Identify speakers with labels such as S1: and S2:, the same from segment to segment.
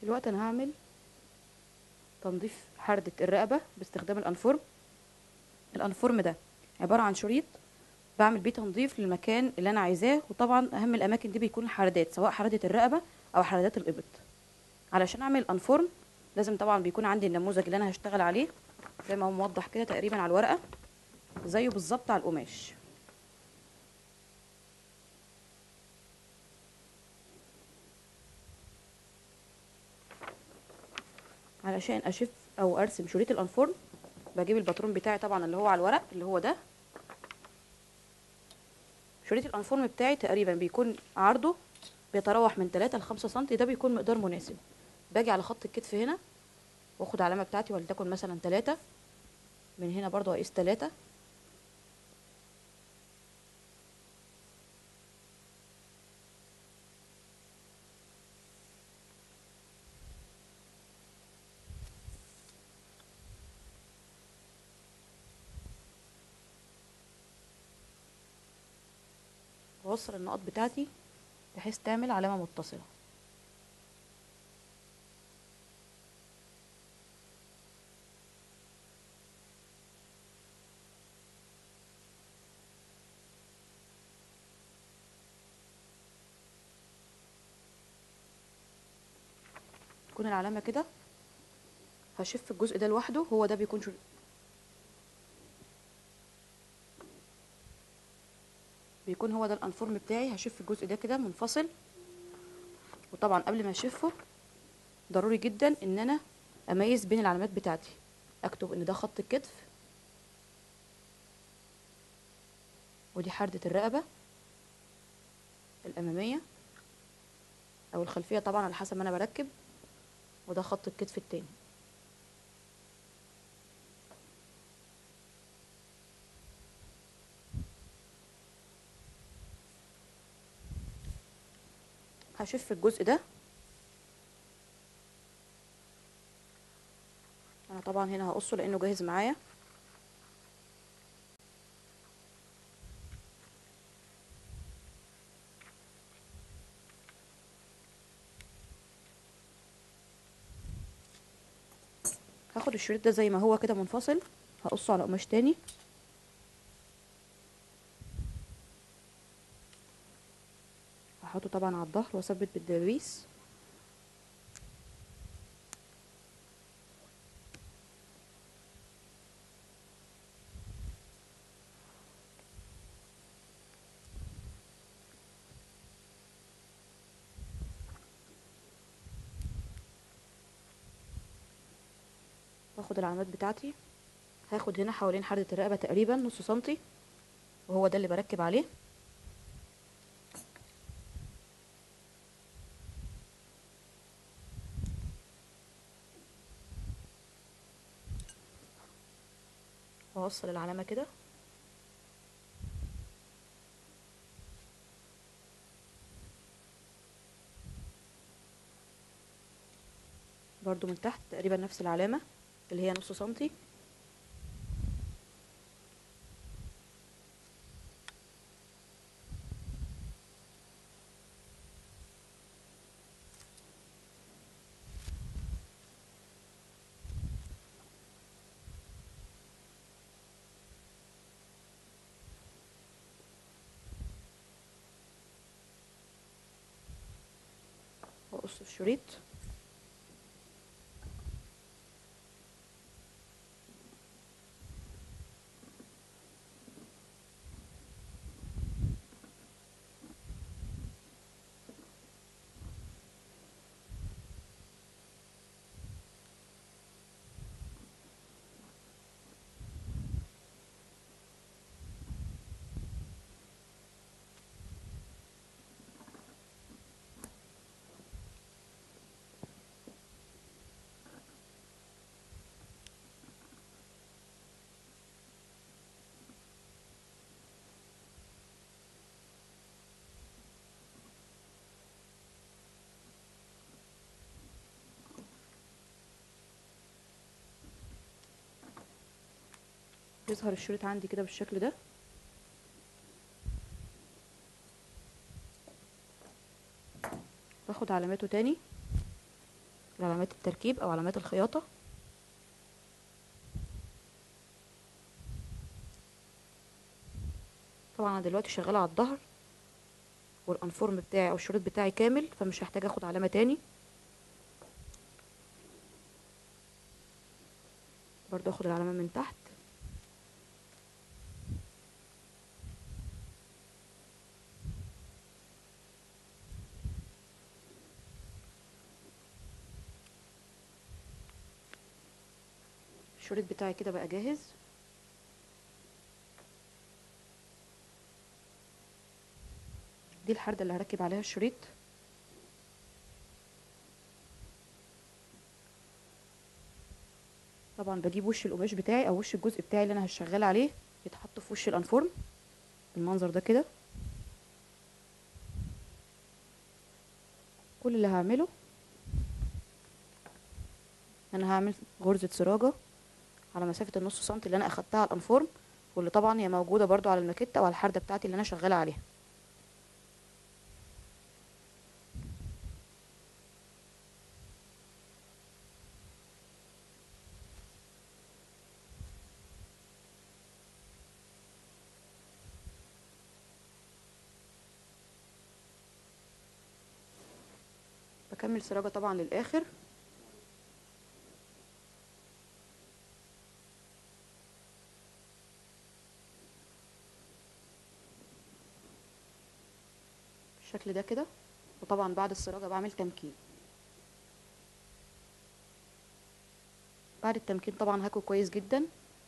S1: دلوقتي انا هعمل تنظيف حردة الرقبة باستخدام الانفورم الانفورم ده عبارة عن شريط بعمل بيه تنظيف للمكان اللي انا عايزاه وطبعا اهم الاماكن دي بيكون الحردات سواء حردة الرقبة او حردات الابط علشان اعمل انفورم لازم طبعا بيكون عندي النموذج اللي انا هشتغل عليه زي ما هو موضح كده تقريبا على الورقة زيه بالظبط على القماش علشان اشف او ارسم شريط الانفورم بجيب الباترون بتاعي طبعا اللي هو على الورق اللي هو ده شريط الانفورم بتاعي تقريبا بيكون عرضه بيتراوح من 3 ل 5 سم ده بيكون مقدار مناسب باجي على خط الكتف هنا واخد علامه بتاعتي ولتكن مثلا 3 من هنا برضو اقيس 3 واوصل النقط بتاعتي بحيث تعمل علامة متصلة تكون العلامة كده هشف الجزء ده لوحده هو ده بيكون شر... بيكون هو ده الانفورم بتاعي هشف الجزء ده كده منفصل وطبعا قبل ما اشفه ضروري جدا ان انا اميز بين العلامات بتاعتي اكتب ان ده خط الكتف ودي حردة الرقبة الامامية او الخلفية طبعا على حسب ما انا بركب وده خط الكتف التاني هشف الجزء ده انا طبعا هنا هقصه لانه جاهز معايا هاخد الشريط ده زي ما هو كده منفصل هقصه على قماش تاني هحطه طبعا على الظهر واثبت بالدبابيس واخد العلامات بتاعتي هاخد هنا حوالين حردة الرقبة تقريبا نص سنتي وهو ده اللي بركب عليه واوصل العلامة كده برضو من تحت تقريبا نفس العلامة اللي هي نص سنتي واقص الشريط يظهر الشريط عندي كده بالشكل ده باخد علاماته تاني علامات التركيب او علامات الخياطة طبعا انا دلوقتي شغالة على الظهر والانفورم بتاعي او الشريط بتاعي كامل فمش هحتاج اخد علامة تاني برضو اخد العلامة من تحت الشريط بتاعي كده بقى جاهز دي الحردة اللي هركب عليها الشريط طبعا بجيب وش القماش بتاعي او وش الجزء بتاعي اللي انا هشغل عليه يتحط في وش الانفورم بالمنظر ده كده كل اللي هعمله انا هعمل غرزة سراجة على مسافة النص سنتي اللي انا اخدتها على الانفورم واللي طبعا هي موجودة برضو على الماكيتة وعلى الحردة بتاعتي اللي انا شغالة عليها بكمل سراجة طبعا للاخر بالشكل ده كده وطبعا بعد السراجة بعمل تمكين بعد التمكين طبعا هاكل كويس جدا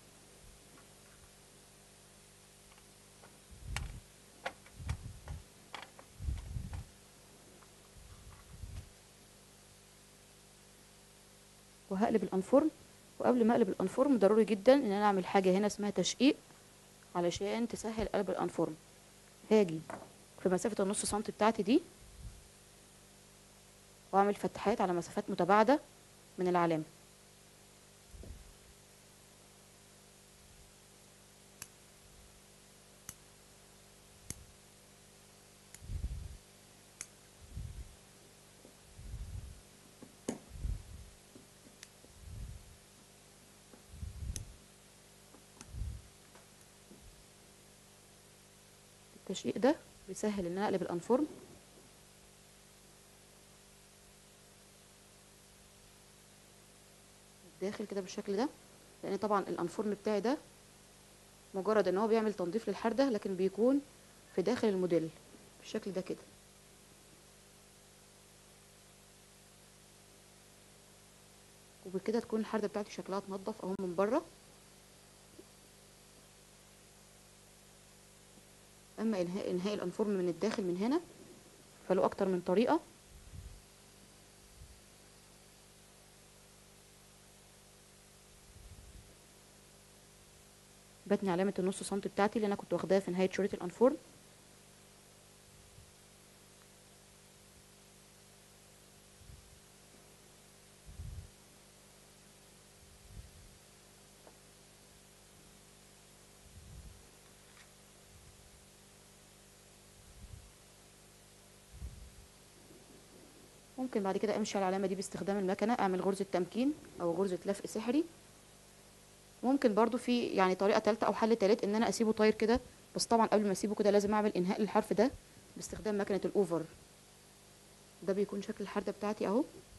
S1: وهقلب الانفورم وقبل ما اقلب الانفورم ضروري جدا ان انا اعمل حاجه هنا اسمها تشقيق علشان تسهل قلب الانفورم هاجي في مسافه النص سنتي بتاعتي دي واعمل فتحات على مسافات متباعده من العلامه التشقيق ده بيسهل ان انا اقلب الانفورم داخل كده بالشكل ده لان طبعا الانفورم بتاعي ده مجرد ان هو بيعمل تنظيف للحردة لكن بيكون في داخل الموديل بالشكل ده كده وبكده تكون الحردة بتاعتي شكلها اتنضف اهو من بره اما انهاء انهاء الانفورم من الداخل من هنا فله اكتر من طريقه بتني علامه النص سنتي بتاعتي اللي انا كنت واخداها في نهايه شريط الانفورم ممكن بعد كده امشي على العلامه دي باستخدام المكنه اعمل غرزه تمكين او غرزه لفق سحري ممكن برضو في يعني طريقه ثالثه او حل ثالث ان انا اسيبه طاير كده بس طبعا قبل ما اسيبه كده لازم اعمل انهاء للحرف ده باستخدام مكنه الاوفر ده بيكون شكل الحرده بتاعتي اهو